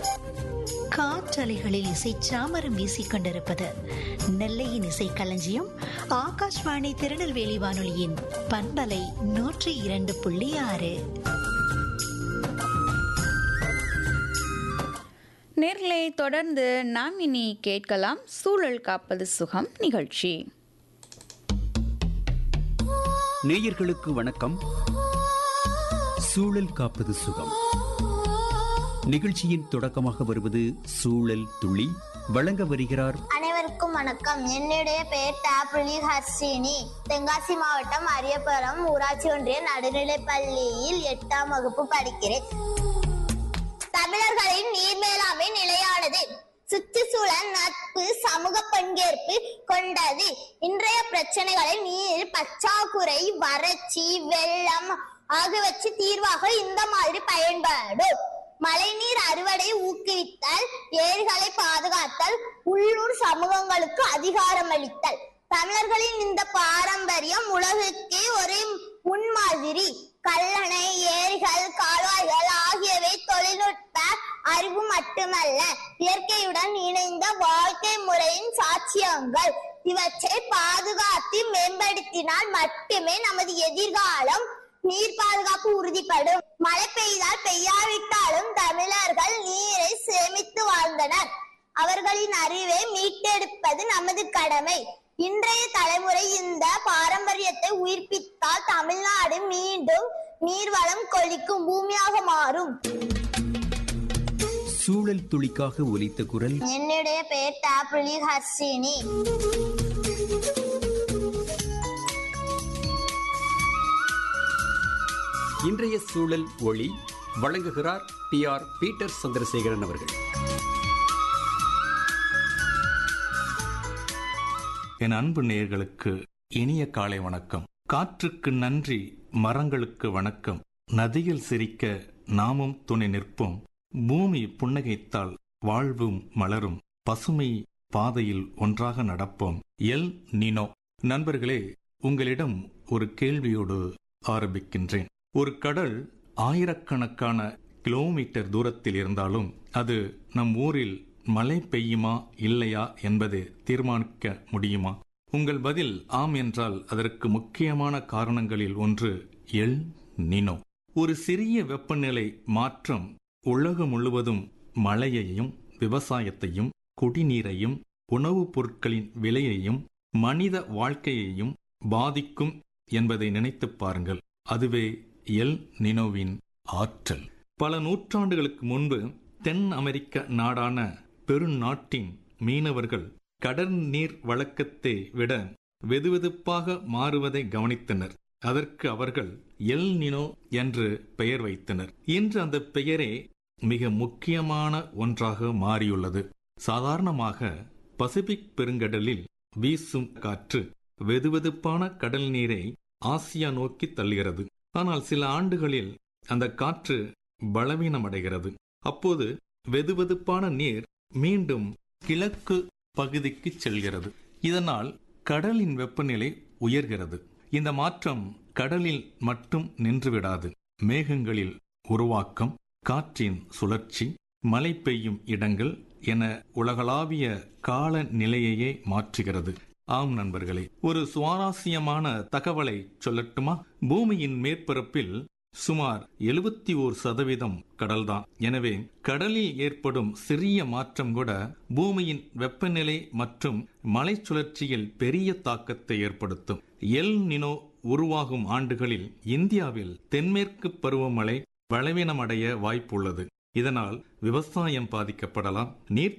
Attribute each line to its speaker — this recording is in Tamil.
Speaker 1: காற்றலைகளில் இசை சாமரம் வீசிக் கொண்டிருப்பது நெல்லையின் இசை களஞ்சியம் ஆகாஷ்வாணி திருநெல்வேலி வானொலியின் பண்பலை நூற்றி இரண்டு புள்ளி ஆறு
Speaker 2: நேர்களை தொடர்ந்து நாம் இனி கேட்கலாம் சூழல் காப்பது சுகம் நிகழ்ச்சி
Speaker 3: நேயர்களுக்கு வணக்கம் சூழல் காப்பது சுகம் நிகழ்ச்சியின் தொடக்கமாக வருவது சூழல் துளி வழங்க வருகிறார்
Speaker 4: அனைவருக்கும் வணக்கம் என்னுடைய பெயர் டாப்ரிலி ஹர்ஷினி தென்காசி மாவட்டம் அரியபுரம் ஊராட்சி ஒன்றிய நடுநிலைப் பள்ளியில் எட்டாம் வகுப்பு படிக்கிறேன் தமிழர்களின் நீர் மேலாண்மை நிலையானது சுற்றுச்சூழல் நட்பு சமூக பங்கேற்பு கொண்டது இன்றைய பிரச்சனைகளில் நீர் பற்றாக்குறை வறட்சி வெள்ளம் ஆகியவற்று தீர்வாக இந்த மாதிரி பயன்படும் மழைநீர் அறுவடை ஊக்குவித்தல் ஏரிகளை பாதுகாத்தல் உள்ளூர் சமூகங்களுக்கு அதிகாரமளித்தல் தமிழர்களின் இந்த பாரம்பரியம் உலகுக்கு ஒரு முன்மாதிரி கல்லணை ஏரிகள் கால்வாய்கள் ஆகியவை தொழில்நுட்ப அறிவு மட்டுமல்ல இயற்கையுடன் இணைந்த வாழ்க்கை முறையின் சாட்சியங்கள் இவற்றை பாதுகாத்து மேம்படுத்தினால் மட்டுமே நமது எதிர்காலம் நீர் பாதுகாப்பு உறுதிப்படும் மழை பெய்தால் பெய்யாவிட்டாலும் தமிழர்கள் நீரை சேமித்து வாழ்ந்தனர் அவர்களின் அறிவை மீட்டெடுப்பது நமது கடமை இன்றைய தலைமுறை இந்த பாரம்பரியத்தை உயிர்ப்பித்தால் தமிழ்நாடு மீண்டும் நீர்வளம் கொளிக்கும் பூமியாக மாறும்
Speaker 3: சூழல் துளிக்காக ஒலித்த குரல்
Speaker 4: என்னுடைய பெயர் டாப்ரிலி ஹர்ஷினி
Speaker 3: இன்றைய சூழல் ஒளி வழங்குகிறார் டி ஆர் பீட்டர் சந்திரசேகரன் அவர்கள்
Speaker 5: என் அன்பு நேயர்களுக்கு இனிய காலை வணக்கம் காற்றுக்கு நன்றி மரங்களுக்கு வணக்கம் நதியில் சிரிக்க நாமும் துணை நிற்போம் பூமி புன்னகைத்தால் வாழ்வும் மலரும் பசுமை பாதையில் ஒன்றாக நடப்போம் எல் நினோ நண்பர்களே உங்களிடம் ஒரு கேள்வியோடு ஆரம்பிக்கின்றேன் ஒரு கடல் ஆயிரக்கணக்கான கிலோமீட்டர் தூரத்தில் இருந்தாலும் அது நம் ஊரில் மழை பெய்யுமா இல்லையா என்பதை தீர்மானிக்க முடியுமா உங்கள் பதில் ஆம் என்றால் அதற்கு முக்கியமான காரணங்களில் ஒன்று எல் நினோ ஒரு சிறிய வெப்பநிலை மாற்றம் உலகம் முழுவதும் மழையையும் விவசாயத்தையும் குடிநீரையும் உணவுப் பொருட்களின் விலையையும் மனித வாழ்க்கையையும் பாதிக்கும் என்பதை நினைத்துப் பாருங்கள் அதுவே எல் நினோவின் ஆற்றல் பல நூற்றாண்டுகளுக்கு முன்பு தென் அமெரிக்க நாடான பெருநாட்டின் மீனவர்கள் கடல் நீர் வழக்கத்தை விட வெதுவெதுப்பாக மாறுவதை கவனித்தனர் அதற்கு அவர்கள் எல் நினோ என்று பெயர் வைத்தனர் இன்று அந்த பெயரே மிக முக்கியமான ஒன்றாக மாறியுள்ளது சாதாரணமாக பசிபிக் பெருங்கடலில் வீசும் காற்று வெதுவெதுப்பான கடல் நீரை ஆசியா நோக்கி தள்ளுகிறது ஆனால் சில ஆண்டுகளில் அந்த காற்று பலவீனமடைகிறது அப்போது வெதுவெதுப்பான நீர் மீண்டும் கிழக்கு பகுதிக்கு செல்கிறது இதனால் கடலின் வெப்பநிலை உயர்கிறது இந்த மாற்றம் கடலில் மட்டும் நின்றுவிடாது மேகங்களில் உருவாக்கம் காற்றின் சுழற்சி மழை பெய்யும் இடங்கள் என உலகளாவிய கால நிலையையே மாற்றுகிறது ஆம் நண்பர்களே ஒரு சுவாரஸ்யமான தகவலை சொல்லட்டுமா பூமியின் மேற்பரப்பில் சுமார் எழுபத்தி ஓர் சதவீதம் கடல்தான் எனவே கடலில் ஏற்படும் சிறிய மாற்றம் கூட பூமியின் வெப்பநிலை மற்றும் மலை சுழற்சியில் பெரிய தாக்கத்தை ஏற்படுத்தும் எல் நினோ உருவாகும் ஆண்டுகளில் இந்தியாவில் தென்மேற்கு பருவமழை பலவீனமடைய வாய்ப்புள்ளது இதனால் விவசாயம் பாதிக்கப்படலாம் நீர்